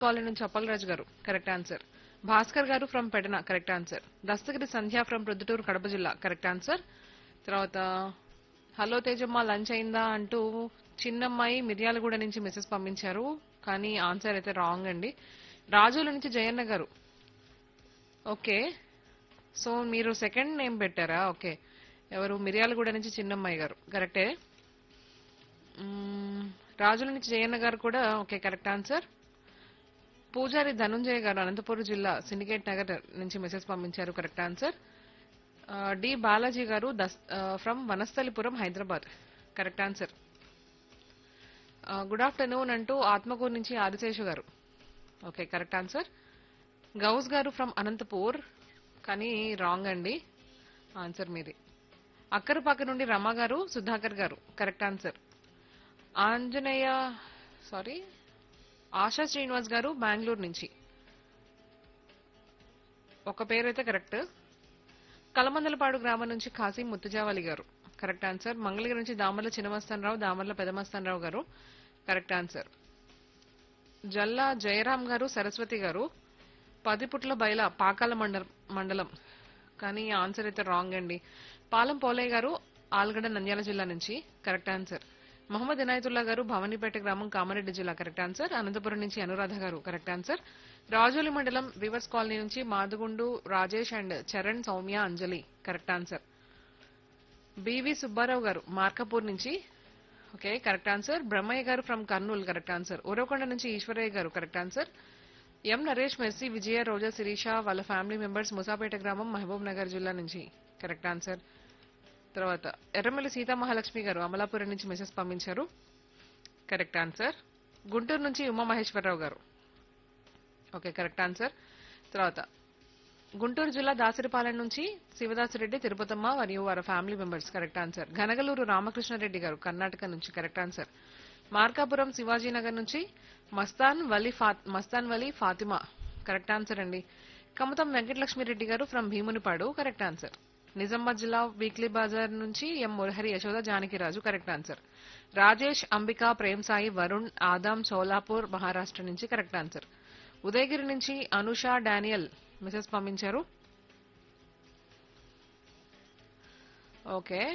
colony నుంచి అప్పలరాజు గారు correct answer Bhaskar గారు from Pedana correct answer Dastagiri Sandhya from Proddatur Kadapa జిల్లా కరెక్ట్ ఆన్సర్ తర్వాత హలో తేజమ్మ లంచ్ అయిందా అంటూ చిన్నమ్మాయి మిర్యాలగూడ నుంచి మెసేజ్ పంపించారు కానీ ఆన్సర్ అయితే రాంగ్ అండి రాజుల నుంచి జయన్న గారు ఓకే సో మీరు సెకండ్ నేమ్ పెట్టారా ఓకే ఎవరు మిర్యాలగూడ నుంచి చిన్నమ్మాయి గారు కరెక్టే మ్మ్, రాజుల నుంచి జయన్న గారు కూడా ఓకే కరెక్ట్ ఆన్సర్ పూజారి ధనుంజయ గారు అనంతపురం జిల్లా సిండికేట్ నగర్ నుంచి మెసేజ్ పంపించారు కరెక్ట్ ఆన్సర్ ఆ, డి బాలాజీ గారు from Vanasthalipuram Hyderabad correct answer good afternoon అంటూ ఆత్మకూరు నుంచి ఆదిశేషు గారు ఓకే కరెక్ట్ ఆన్సర్ గౌస్ గారు ఫ్రమ్ అనంతపూర్ కానీ రాంగ్ అండి ఆన్సర్ మీది అక్కరపాక నుండి రమ గారు సుధాకర్ గారు correct answer Anjaneya sorry Asha Srinivas గారు బెంగళూరు నుంచి ఒక పేరైతే కరెక్ట్ కలమందలపాడు గ్రామం నుంచి కాశీ ముత్తుజావలి గారు కరెక్ట్ ఆన్సర్ మంగళగిరి నుంచి దామర్ల చిన్నమస్తానరావు దామర్ల పెదమస్తానరావు గారు కరెక్ట్ ఆన్సర్ జల్లా జయరాం గారు సరస్వతి గారు పదిపుట్ల బయల పాకాల మండలం మండలం కానీ ఆన్సర్ అయితే రాంగ్ అండి పాలెం పోలయ్య గారు ఆల్గడ్డ నంద్యాల జిల్లా నుంచి కరెక్ట్ ఆన్సర్ మహమ్మద్ ఇనాయతుల్లా గారు భవానీపేట గ్రామం కామారెడ్డి జిల్లా కరెక్ట్ ఆన్సర్ అనంతపురం నుంచి అనురాధ గారు కరెక్ట్ ఆన్సర్ రాజోలి మండలం వివర్స్ కాలనీ నుంచి Madugundu Rajesh and Charan Soumya Anjali correct answer BV Subbarao గారు మార్కపూర్ నుంచి ఓకే కరెక్ట్ ఆన్సర్ బ్రహ్మయ్య గారు from Kurnool correct answer Uravakonda నుంచి ఈశ్వరయ్య గారు correct answer M Naresh Mercy Vijaya Roja Sirisha వాళ్ళ ఫ్యామిలీ మెంబర్స్ ముసాపేట గ్రామం మహబూబ్ నగర్ జిల్లా నుంచి కరెక్ట్ ఆన్సర్ తర్వాత ఎర్రమల్లి సీతామహాలక్ష్మి గారు అమలాపురం నుంచి మెసేజ్ పంపించారు కరెక్ట్ ఆన్సర్ గుంటూరు నుంచి ఉమామహేశ్వరరావు గారు ఓకే కరెక్ట్ ఆన్సర్ తర్వాత గుంటూరు జిల్లా దాసరిపాలెం నుంచి శివదాసరెడ్డి తిరుపతమ్మ మరియు వారి family members correct answer Ghanagaluru Ramakrishnareddy గారు కర్ణాటక నుంచి కరెక్ట్ ఆన్సర్ మార్కాపురం శివాజీనగర్ నుంచి మస్తాన్ వలి ఫా మస్తాన్ వలి ఫాతిమా కరెక్ట్ ఆన్సర్ అండి కమతం వెంకటలక్ష్మిరెడ్డి గారు from Bheemunipadu correct answer Nizamabad జిల్లా వీక్లీ బజార్ నుంచి M Murahari Yashoda Janakiraju correct answer Rajesh Ambika Prem Sai Varun Adam Solapur Maharashtra నుంచి కరెక్ట్ ఆన్సర్ ఉదయగిరి నుంచి అనుష డానియల్ మెసేజ్ పంపించారు ఓకే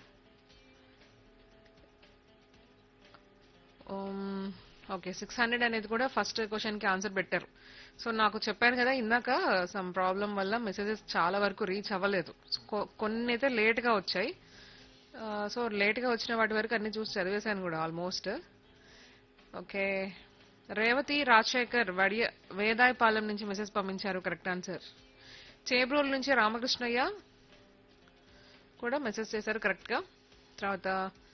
ఓకే సిక్స్ హండ్రెడ్ అనేది కూడా ఫస్ట్ క్వశ్చన్ కి ఆన్సర్ పెట్టారు సో నాకు చెప్పాను కదా ఇందాక సమ్ ప్రాబ్లం వల్ల మెసేజెస్ చాలా వరకు రీచ్ అవ్వలేదు కొ- కొన్ని అయితే లేట్ గా వచ్చాయి సో లేట్ గా వచ్చిన వాటి వరకు అన్ని చూసి చదివేశాను కూడా ఆల్మోస్ట్ ఓకే రేవతి రాజశేఖర్ వడియ వేదాయపాలెం నుంచి మెసేజ్ పంపించారు కరెక్ట్ ఆన్సర్ చేబ్రోల్ నుంచి రామకృష్ణయ్య కూడా మెసేజ్ చేశారు కరెక్ట్ గా తర్వాత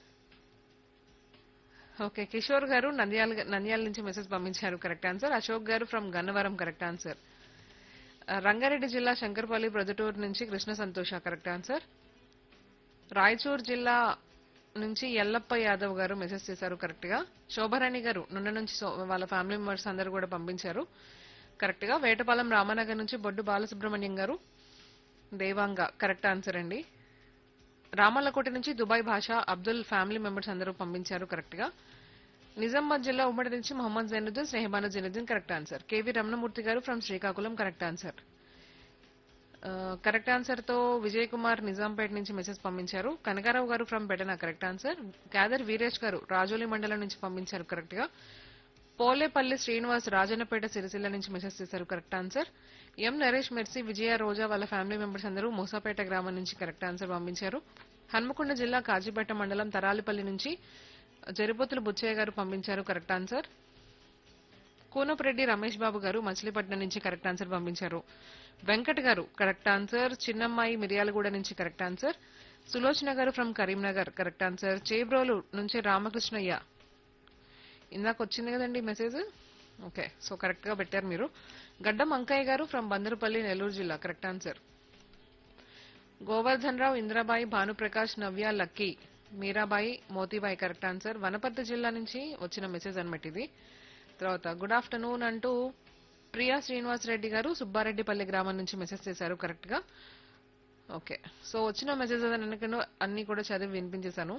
ఓకే కిషోర్ గారు నంద్యాల నంద్యాల నుంచి మెసేజ్ పంపించారు కరెక్ట్ ఆన్సర్ అశోక్ గారు ఫ్రమ్ గన్నవరం కరెక్ట్ ఆన్సర్ ఆ, రంగారెడ్డి జిల్లా శంకర్పల్లి ప్రొద్దుటూరు నుంచి కృష్ణ సంతోష కరెక్ట్ ఆన్సర్ రాయచూర్ జిల్లా నుంచి ఎల్లప్ప యాదవ్ గారు మెసేజ్ చేశారు కరెక్ట్ గా శోభరాణి గారు నుండి నుంచి సో- వాళ్ళ ఫ్యామిలీ మెంబర్స్ అందరూ కూడా పంపించారు కరెక్ట్ గా వేటపాలెం రామనగర్ నుంచి బొడ్డు బాలసుబ్రహ్మణ్యం గారు దేవాంగ కరెక్ట్ ఆన్సర్ అండి రామల్లకోట నుంచి దుబాయ్ భాష అబ్దుల్ ఫ్యామిలీ మెంబర్స్ అందరూ పంపించారు కరెక్ట్ గా నిజామాబాద్ జిల్లా ఉమ్మడి నుంచి Mohammed Zainuddin Snehabanu Zainuddin correct answer KV Ramanamurthy గారు from Srikakulam correct answer correct answer తో విజయ్ కుమార్ నిజాంపేట నుంచి మెసేజ్ పంపించారు కనకారావు గారు from Betana correct answer Gyadar Veeresh గారు రాజోలి మండలం నుంచి పంపించారు కరెక్ట్ గా పోలేపల్లి శ్రీనివాస్ రాజన్నపేట సిరిసిల్ల నుంచి మెసేజ్ చేశారు correct answer M Naresh Mercy Vijaya Roja వాళ్ళ ఫ్యామిలీ మెంబర్స్ అందరూ మూసాపేట గ్రామం నుంచి కరెక్ట్ ఆన్సర్ పంపించారు హన్మకొండ జిల్లా కాజీపేట మండలం తరాలిపల్లి నుంచి జరిపోతుల బుచ్చయ్య గారు పంపించారు కరెక్ట్ ఆన్సర్ కూనపురెడ్డి రమేష్ బాబు గారు మచిలీపట్నం నుంచి కరెక్ట్ ఆన్సర్ పంపించారు వెంకట్ గారు కరెక్ట్ ఆన్సర్ చిన్నమ్మాయి మిర్యాలగూడ నుంచి కరెక్ట్ ఆన్సర్ సులోచన గారు from Karimnagar correct answer Chebrolu నుంచి రామకృష్ణయ్య ఇందాక వచ్చింది కదండి మెసేజ్ ఓకే సో కరెక్ట్ గా పెట్టారు మీరు గడ్డం అంకయ్య గారు ఫ్రమ్ బందరుపల్లి నెల్లూరు జిల్లా correct answer Govardhan Rao Indrabai Bhanuprakash Navya Lucky Meerabai Motibai correct answer Wanaparthy జిల్లా నుంచి వచ్చిన మెసేజ్ అనమాట ఇది తర్వాత గుడ్ ఆఫ్టర్నూన్ అంటూ ప్రియా శ్రీనివాస్ రెడ్డి గారు సుబ్బారెడ్డిపల్లి గ్రామం నుంచి మెసేజ్ చేశారు కరెక్ట్ గా ఓకే సో వచ్చిన మెసేజెస్ అన్ని అన్ని కూడా చదివి వినిపించేశాను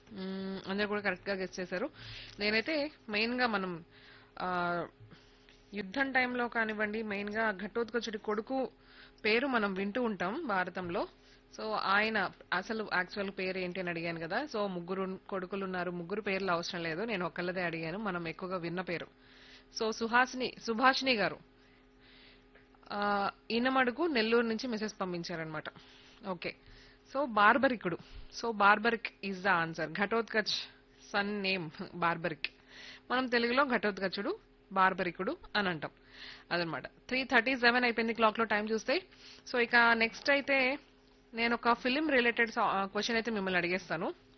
మ్మ్, అందరు కూడా కరెక్ట్ గా గెస్ట్ చేశారు నేనైతే మెయిన్ గా మనం ఆ, యుద్ధం టైంలో కానివ్వండి మెయిన్ గా ఘటోత్కచుడి కొడుకు పేరు మనం వింటూ ఉంటాం భారతంలో సో ఆయన అసలు యాక్చువల్ పేరు ఏంటి అని అడిగాను కదా సో ముగ్గురు కొడుకులు ఉన్నారు ముగ్గురు పేర్లు అవసరం లేదు నేను ఒక్కళ్ళదే అడిగాను మనం ఎక్కువగా విన్న పేరు సో సుహాసిని సుభాషిణి గారు ఆ, ఈనమడుగు నెల్లూరు నుంచి మెసేజ్ పంపించారనమాట ఓకే సో బార్బరికుడు so Barbarik is the answer Ghatotkach son name Barbarik మనం తెలుగులో ఘటోత్కచుడు బార్బరికుడు అని అంటాం అదనమాట త్రీ థర్టీ సెవెన్ అయిపోయింది క్లాక్ లో టైం చూస్తే సో ఇక నెక్స్ట్ అయితే నేను ఒక ఫిలిం రిలేటెడ్ క్వశ్చన్ అయితే మిమ్మల్ని అడిగేస్తాను